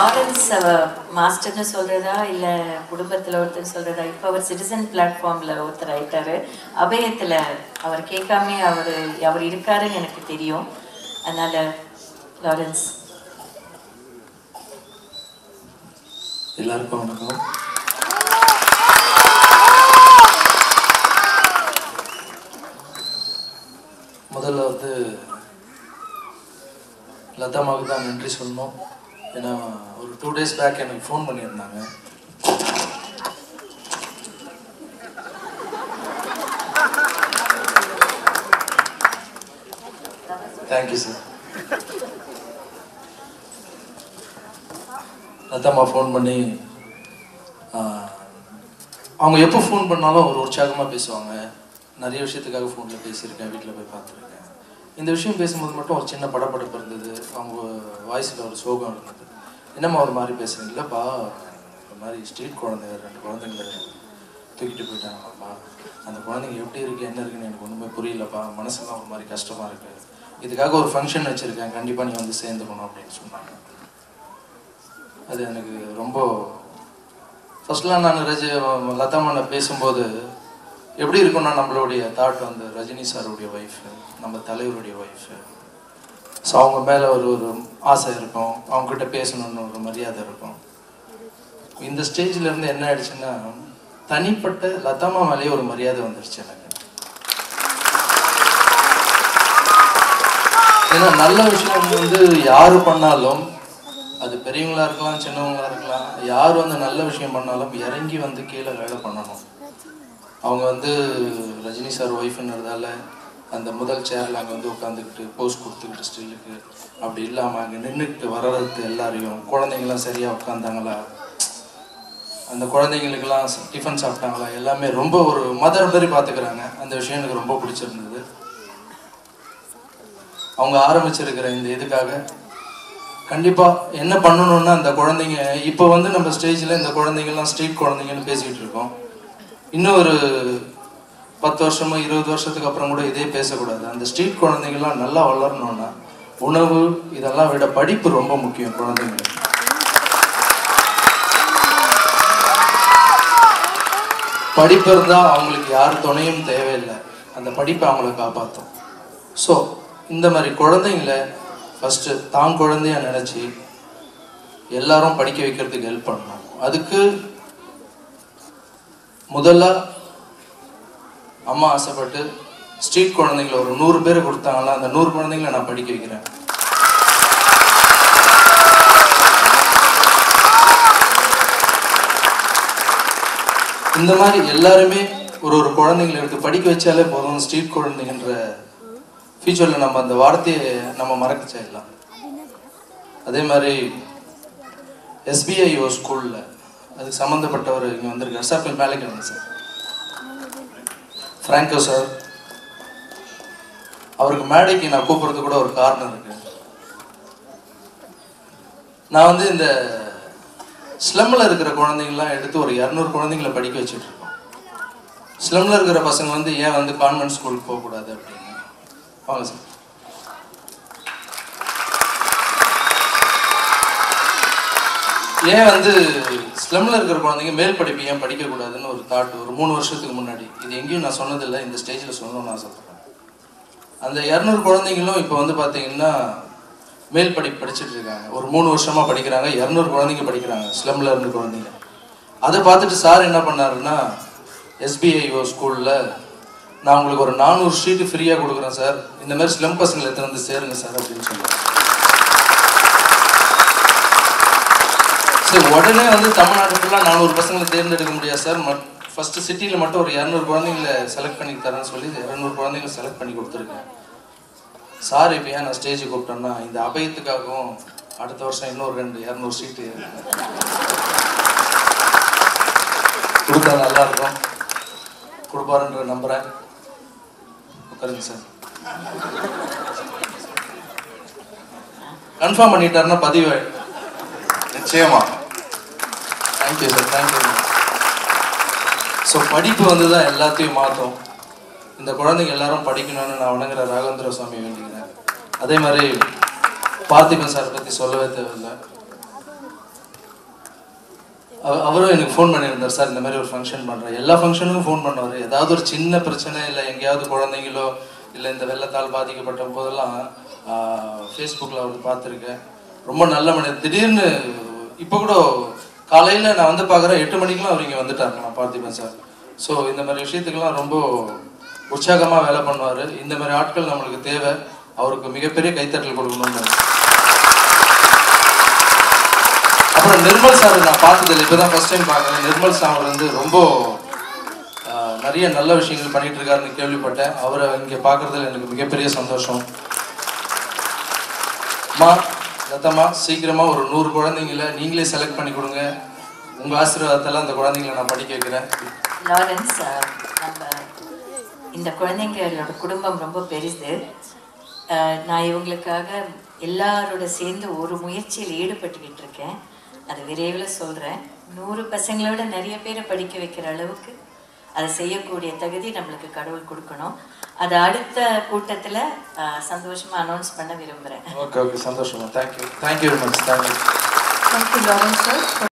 Lawrence அவ மாஸ்டர்னு சொல்றதா இல்ல குடும்பத்துல ஒருத்தர் சொல்றதா இப்போ அவர் சிட்டிசன் பிளாட்ஃபார்ம்ல ஒருத்தர் ஆயிட்டாரு அபயத்துல அவர் கேட்காம அவர் அவர் இருக்காருன்னு எனக்கு தெரியும் அதனால லாரன்ஸ் எல்லாருக்கும் வணக்கம் முதல்ல வந்து லதாமாவுக்கு தான் நன்றி சொல்லணும் ஏன்னா ஒரு டூ டேஸ் பேக் எனக்கு ஃபோன் பண்ணியிருந்தாங்க தேங்க்யூ சார் லதாமா ஃபோன் பண்ணி ஆஹ், அவங்க எப்போ ஃபோன் பண்ணாலும் ஒரு உற்சாகமாக பேசுவாங்க நிறைய விஷயத்துக்காக ஃபோனில் பேசியிருக்கேன் வீட்டில் போய் பார்த்துருக்கேன் இந்த விஷயம் பேசும்போது மட்டும் ஒரு சின்ன படபடப்பு இருந்தது அவங்க வாய்ஸில் ஒரு சோகம் இருந்தது என்னம்மா ஒரு மாதிரி பேசுறீங்க இல்லைப்பா ஒரு மாதிரி ஸ்ட்ரீட் குழந்தைங்க ரெண்டு குழந்தைங்கள தூக்கிட்டு போயிட்டாங்கப்பா அந்த குழந்தைங்க எப்படி இருக்கு என்ன இருக்குன்னு எனக்கு ஒன்றுமே புரியலப்பா மனசெல்லாம் ஒரு மாதிரி கஷ்டமாக இருக்கு இதுக்காக ஒரு ஃபங்க்ஷன் வச்சுருக்கேன் கண்டிப்பாக நீ வந்து சேர்ந்துக்கணும் அப்படின்னு சொன்னாங்க அது எனக்கு ரொம்ப ஃபர்ஸ்ட்லாம் நான் ரஜி லதாமண்ண பேசும்போது எப்படி இருக்கும்னா நம்மளுடைய தாட் வந்து ரஜினி சாருடைய ஒய்ஃபு நம்ம தலைவருடைய ஒய்ஃபு ஸோ அவங்க மேலே ஒரு ஒரு ஆசை இருக்கும் அவங்ககிட்ட பேசணும்னு ஒரு மரியாதை இருக்கும் இந்த ஸ்டேஜ்ல இருந்து என்ன ஆயிடுச்சுன்னா தனிப்பட்ட லதாமா மேலேயே ஒரு மரியாதை வந்துருச்சு எனக்கு ஏன்னா நல்ல விஷயம் வந்து யாரு பண்ணாலும் அது பெரியவங்களா இருக்கலாம் சின்னவங்களா இருக்கலாம் யார் வந்து நல்ல விஷயம் பண்ணாலும் இறங்கி வந்து கீழே வேலை பண்ணணும் அவங்க வந்து ரஜினி சார் ஒய்ஃப்ன்றதால அந்த முதல் சேர்ல அங்கே வந்து உட்காந்துக்கிட்டு போஸ்ட் கொடுத்துக்கிட்டு ஸ்டில்லுக்கு அப்படி இல்லாமல் அங்கே நின்றுக்கிட்டு வர்றது எல்லாரையும் குழந்தைங்களாம் சரியாக உட்காந்தாங்களா அந்த குழந்தைங்களுக்கெல்லாம் டிஃபன் சாப்பிட்டாங்களா எல்லாமே ரொம்ப ஒரு மதர் மாதிரி பார்த்துக்கிறாங்க அந்த விஷயம் எனக்கு ரொம்ப பிடிச்சிருந்தது அவங்க ஆரம்பிச்சிருக்கிற இந்த இதுக்காக கண்டிப்பா என்ன பண்ணணும்னா அந்த குழந்தைங்க இப்போ வந்து நம்ம ஸ்டேஜ்ல இந்த குழந்தைங்கலாம் ஸ்ட்ரீட் குழந்தைங்கன்னு பேசிட்டு இருக்கோம் இன்னும் ஒரு பத்து வருஷமோ இருபது வருஷத்துக்கு அப்புறம் கூட இதே பேசக்கூடாது அந்த ஸ்ட்ரீட் குழந்தைங்கலாம் நல்லா வளரணும்னா உணவு இதெல்லாம் விட படிப்பு ரொம்ப முக்கியம் குழந்தைங்களுக்கு படிப்பு இருந்தால் அவங்களுக்கு யார் துணையும் தேவையில்லை அந்த படிப்பை அவங்கள காப்பாற்றும் ஸோ இந்த மாதிரி குழந்தைங்கள ஃபஸ்ட்டு தான் குழந்தையா நினச்சி எல்லாரும் படிக்க வைக்கிறதுக்கு ஹெல்ப் பண்ணணும் அதுக்கு முதல்ல அம்மா ஆசைப்பட்டு ஸ்ட்ரீட் குழந்தைங்கள ஒரு நூறு பேர் கொடுத்தாங்களா அந்த நூறு குழந்தைங்கள நான் படிக்க வைக்கிறேன் இந்த மாதிரி எல்லாருமே ஒரு ஒரு குழந்தைங்களை எடுத்து படிக்க வச்சாலே போதும் ஸ்ட்ரீட் குழந்தைங்கன்ற ஃபியூச்சரில் நம்ம அந்த வார்த்தையை நம்ம மறக்கச்சிடலாம் அதே மாதிரி எஸ்பிஐஓ ஸ்கூலில் அதுக்கு சம்மந்தப்பட்டவர் இங்கே வந்திருக்கார் சார் கொஞ்சம் மேலே கிளம்புங்க சார் ஃப்ராங்கோ சார் அவருக்கு மேடைக்கு நான் கூப்பிடுறது கூட ஒரு காரணம் இருக்கு நான் வந்து இந்த ஸ்லம்மில் இருக்கிற குழந்தைங்களாம் எடுத்து ஒரு இரநூறு குழந்தைங்கள படிக்க வச்சுட்டு இருக்கோம் ஸ்லம்மில் இருக்கிற பசங்க வந்து ஏன் வந்து கான்வென்ட் ஸ்கூலுக்கு போகக்கூடாது அப்படின்னு வாங்க சார் ஏன் வந்து ஸ்லம்ல இருக்கிற குழந்தைங்க மேல் படிப்பு ஏன் படிக்கக்கூடாதுன்னு ஒரு தாட் ஒரு மூணு வருஷத்துக்கு முன்னாடி இது எங்கேயும் நான் சொன்னதில்லை இந்த ஸ்டேஜில் சொல்லணும்னு ஆசைப்படுறேன் அந்த இரநூறு குழந்தைங்களும் இப்போ வந்து பார்த்தீங்கன்னா மேல் படிப்பு படிச்சுட்டு இருக்காங்க ஒரு மூணு வருஷமா படிக்கிறாங்க இரநூறு குழந்தைங்க படிக்கிறாங்க ஸ்லம்ல இருந்து குழந்தைங்க அதை பார்த்துட்டு சார் என்ன பண்ணாருன்னா எஸ்பிஐஓ ஸ்கூலில் நான் உங்களுக்கு ஒரு நானூறு ஷீட்டு ஃப்ரீயாக கொடுக்குறேன் சார் இந்த மாதிரி ஸ்லம் பசங்களை எடுத்து வந்து சேருங்க சார் அப்படின்னு சொன்னார் சரி உடனே வந்து தமிழ்நாடு ஃபுல்லாக நானூறு பசங்களை தேர்ந்தெடுக்க முடியாது சார் மட் ஃபர்ஸ்ட் சிட்டியில் மட்டும் ஒரு இரநூறு குழந்தைங்களை செலக்ட் பண்ணி தரேன்னு சொல்லி இரநூறு குழந்தைங்களை செலக்ட் பண்ணி கொடுத்துருக்கேன் சார் இப்போ ஏன் நான் ஸ்டேஜுக்கு கூப்பிட்டேன்னா இந்த அபயத்துக்காகவும் அடுத்த வருஷம் இன்னொரு ரெண்டு இரநூறு சீட்டு கொடுத்தா நல்லா இருக்கும் கொடுப்பாருன்ற நம்புறேன் உட்காருங்க சார் கன்ஃபார்ம் பண்ணிட்டாருன்னா பதிவு நிச்சயமா தேங்க்யூ சார் தேங்க்யூ ஸோ படிப்பு வந்து தான் எல்லாத்தையும் மாற்றும் இந்த குழந்தைங்க எல்லாரும் படிக்கணும்னு நான் வணங்குற ராகவேந்திர சுவாமி வேண்டிக்கிறேன் அதே மாதிரி பார்த்திபன் சார் பற்றி சொல்லவே தேவையில்லை அவ- அவரும் எனக்கு ஃபோன் பண்ணியிருந்தார் சார் இந்த மாதிரி ஒரு ஃபங்க்ஷன் பண்ணுறேன் எல்லா ஃபங்க்ஷனுக்கும் ஃபோன் பண்ணுவார் ஏதாவது ஒரு சின்ன பிரச்சனை இல்லை எங்கேயாவது குழந்தைங்களோ இல்லை இந்த வெள்ளத்தால் பாதிக்கப்பட்ட போதெல்லாம் ஃபேஸ்புக்கில் அவர் பார்த்துருக்கேன் ரொம்ப நல்ல மனிதர் திடீர்னு இப்போ கூட காலையில் நான் வந்து பார்க்குறேன் எட்டு மணிக்கெலாம் அவர் இங்கே வந்துட்டார் நான் பார்த்திபன் சார் ஸோ இந்த மாதிரி விஷயத்துக்கெல்லாம் ரொம்ப உற்சாகமாக வேலை பண்ணுவார் இந்த மாதிரி ஆட்கள் நம்மளுக்கு தேவை அவருக்கு மிகப்பெரிய கைத்தட்டல் கொடுக்கணும்னு அப்புறம் நிர்மல் சார் நான் பார்த்ததில்லை இப்போ தான் ஃபஸ்ட் டைம் பார்க்குறேன் நிர்மல் சார் வந்து ரொம்ப ஆஹ், நிறைய நல்ல விஷயங்கள் பண்ணிட்டு இருக்காருன்னு கேள்விப்பட்டேன் அவரை இங்கே பார்க்குறதுல எனக்கு மிகப்பெரிய சந்தோஷம் அம்மா லதம்மா சீக்கிரமாக ஒரு நூறு குழந்தைங்கள நீங்களே செலக்ட் பண்ணி கொடுங்க உங்கள் ஆசீர்வாதத்தில் அந்த குழந்தைங்கள நான் படிக்க வைக்கிறேன் லாரன்ஸ் அஹ், நம்ம இந்த குழந்தைங்களோட குடும்பம் ரொம்ப பெருசு அஹ், நான் இவங்களுக்காக எல்லாரோட சேர்ந்து ஒரு முயற்சியில் ஈடுபட்டுக்கிட்டு இருக்கேன் அது விரைவில் சொல்கிறேன் நூறு பசங்களோட நிறைய பேரை படிக்க வைக்கிற அளவுக்கு அதை செய்யக்கூடிய தகுதி நம்மளுக்கு கடவுள் கொடுக்கணும் அது அடுத்த கூட்டத்தில் சந்தோஷமாக அனௌன்ஸ் பண்ண விரும்புகிறேன் ஓகே ஓகே சந்தோஷமா thank you thank you very much thank you Thank you, Lawrence, sir.